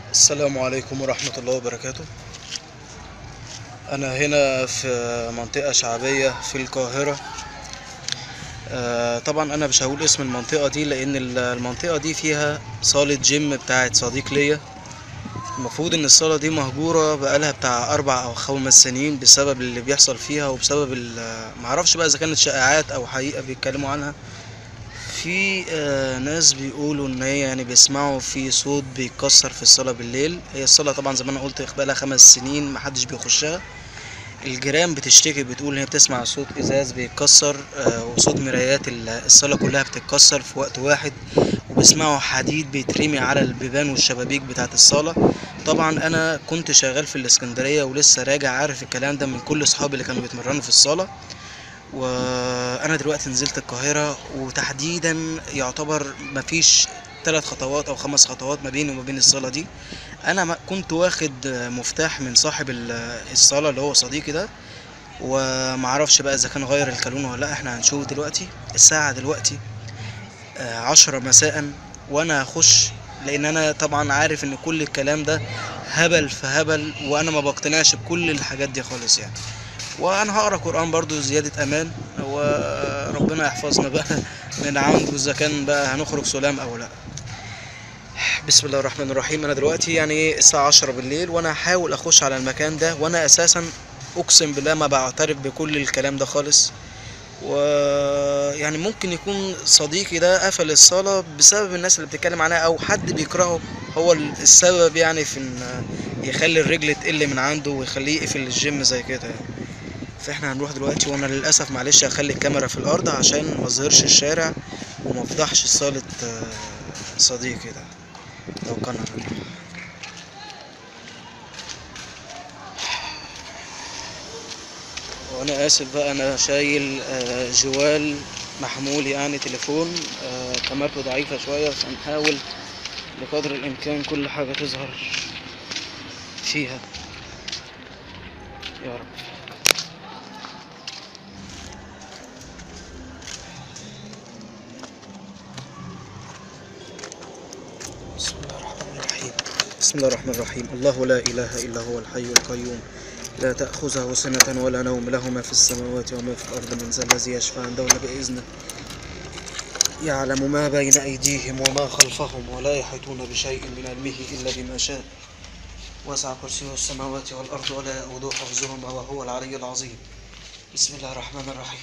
السلام عليكم ورحمة الله وبركاته أنا هنا في منطقة شعبية في القاهرة آه، طبعا أنا مش هقول اسم المنطقة دي لأن ال- المنطقة دي فيها صالة جيم بتاعت صديق ليا المفروض إن الصالة دي مهجورة بقالها بتاع أربع أو خمس سنين بسبب اللي بيحصل فيها وبسبب ال- معرفش بقى إذا كانت شائعات أو حقيقة بيتكلموا عنها في آه ناس بيقولوا ان هي يعني بيسمعوا في صوت بيتكسر في الصالة بالليل هي الصالة طبعا زي ما انا قلت بقالها خمس سنين محدش بيخشها الجيران بتشتكي بتقول ان هي بتسمع صوت ازاز بيتكسر آه وصوت مرايات ال- الصالة كلها بتتكسر في وقت واحد وبيسمعوا حديد بيترمي على البيبان والشبابيك بتاعت الصالة طبعا انا كنت شغال في الاسكندرية ولسه راجع عارف الكلام ده من كل اصحابي اللي كانوا بيتمرنوا في الصالة وانا دلوقتي نزلت القاهرة وتحديدا يعتبر مفيش ثلاث خطوات او خمس خطوات ما بيني وما بين الصالة دي انا ما- كنت واخد مفتاح من صاحب ال- الصالة اللي هو صديقي ده ومعرفش بقى اذا كان غير الكالون ولا لا احنا هنشوف دلوقتي الساعة دلوقتي آه، عشرة مساء وانا هخش لان انا طبعا عارف ان كل الكلام ده هبل في هبل وانا ما بقتنعش بكل الحاجات دي خالص يعني وانا هقرا قران برضو زياده امان وربنا يحفظنا بقى من عنده اذا كان بقى هنخرج سلام او لا بسم الله الرحمن الرحيم انا دلوقتي يعني ايه الساعه 10 بالليل وانا هحاول اخش على المكان ده وانا اساسا اقسم بالله ما بعترف بكل الكلام ده خالص ويعني ممكن يكون صديقي ده قفل الصالة بسبب الناس اللي بتتكلم عنها او حد بيكرهه هو السبب يعني في ان يخلي الرجل تقل من عنده ويخليه يقفل الجيم زي كده يعني. فاحنا هنروح دلوقتي وانا للاسف معلش هخلي الكاميرا في الارض عشان ما اظهرش الشارع وما افضحش صالة آه، صديقي ده لو كان الرجل. وانا اسف بقى انا شايل آه، جوال محمول يعني تليفون آه، كاميرته ضعيفة شوية بس هنحاول بقدر الامكان كل حاجة تظهر فيها يا رب بسم الله الرحمن الرحيم بسم الله الرحمن الرحيم الله لا إله إلا هو الحي القيوم لا تأخذه سنة ولا نوم له ما في السماوات وما في الأرض من ذا الذي يشفع عنده إلا بإذنه يعلم ما بين أيديهم وما خلفهم ولا يحيطون بشيء من علمه إلا بما شاء وسع كرسيه السماوات والأرض ولا يؤوده حفظهما وهو العلي العظيم بسم الله الرحمن الرحيم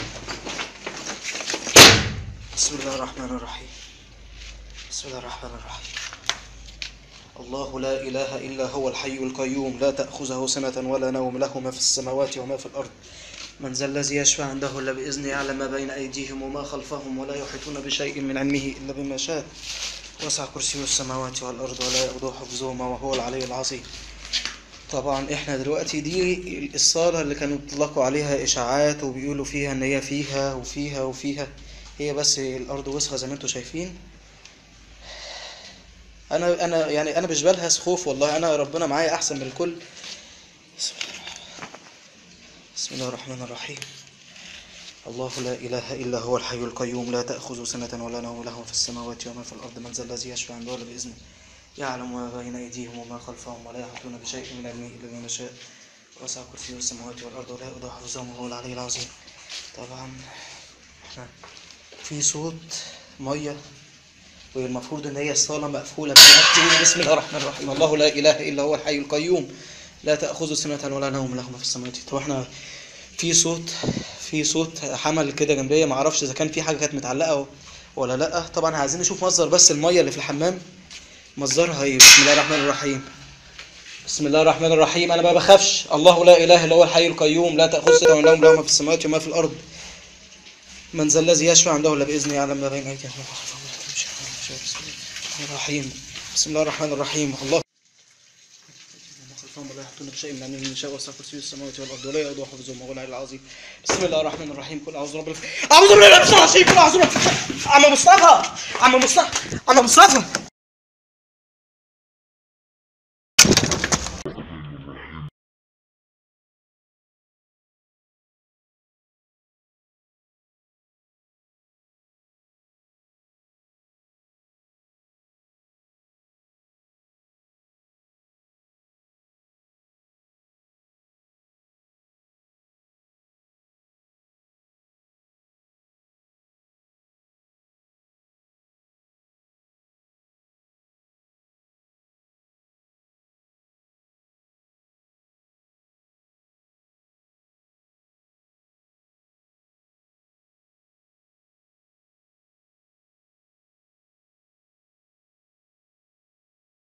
بسم الله الرحمن الرحيم بسم الله الرحمن الرحيم الله لا إله إلا هو الحي القيوم لا تأخذه سنة ولا نوم له ما في السماوات وما في الأرض من ذا الذي يشفع عنده إلا بإذنه يعلم ما بين أيديهم وما خلفهم ولا يحيطون بشيء من علمه إلا بما شاء وسع كرسيه السماوات والأرض ولا يؤوده حفظهما وهو العلي العظيم طبعا احنا دلوقتي دي الصالة اللي كانوا بيطلقوا عليها إشاعات وبيقولوا فيها إن هي فيها وفيها وفيها هي بس الأرض وسخة زي ما انتوا شايفين انا انا يعني انا مش بلهس خوف والله انا ربنا معايا احسن من الكل بسم الله بسم الله الرحمن الرحيم الله لا اله الا هو الحي القيوم لا تاخذه سنه ولا نوم له في السماوات وما في الارض من ذا الذي يشفع عنده الا باذنه يعلم ما بين ايديهم وما خلفهم ولا يحيطون بشيء من علمه الا بما شاء وسع كرسيه السماوات والارض ولا يؤوده حفظهم وهو العلي العظيم طبعا احنا في صوت ميه والمفروض ان هي الصاله مقفوله بتقول بسم الله الرحمن الرحيم الله لا اله الا هو الحي القيوم لا تاخذه سنه ولا نوم له ما في السماوات طب احنا في صوت في صوت حمل كده جنبيه ما اعرفش اذا كان في حاجه كانت متعلقه ولا لا طبعا عايزين نشوف مصدر بس الميه اللي في الحمام مصدرها ايه بسم الله الرحمن الرحيم بسم الله الرحمن الرحيم انا ما بخافش الله لا اله الا هو الحي القيوم لا تاخذه سنه ولا نوم له ما في السماوات وما في الارض من ذا الذي يشفع عنده الا باذنه يعلم ما بين ايديهم وما خلفهم ولا يحيطون بشيء من علمه بسم الله الرحمن الرحيم بسم الله الرحمن الرحيم الله وما خلفهم ولا يحيطون بشيء من علمه من شاء وسع كرسيه السماوات والارض ولا يؤوده حفظهما وهو العلي العظيم بسم الله الرحمن الرحيم قل اعوذ برب الفلق اعوذ بالله من الشيطان الرجيم قل اعوذ برب عم مصطفى عم مصطفى عم مصطفى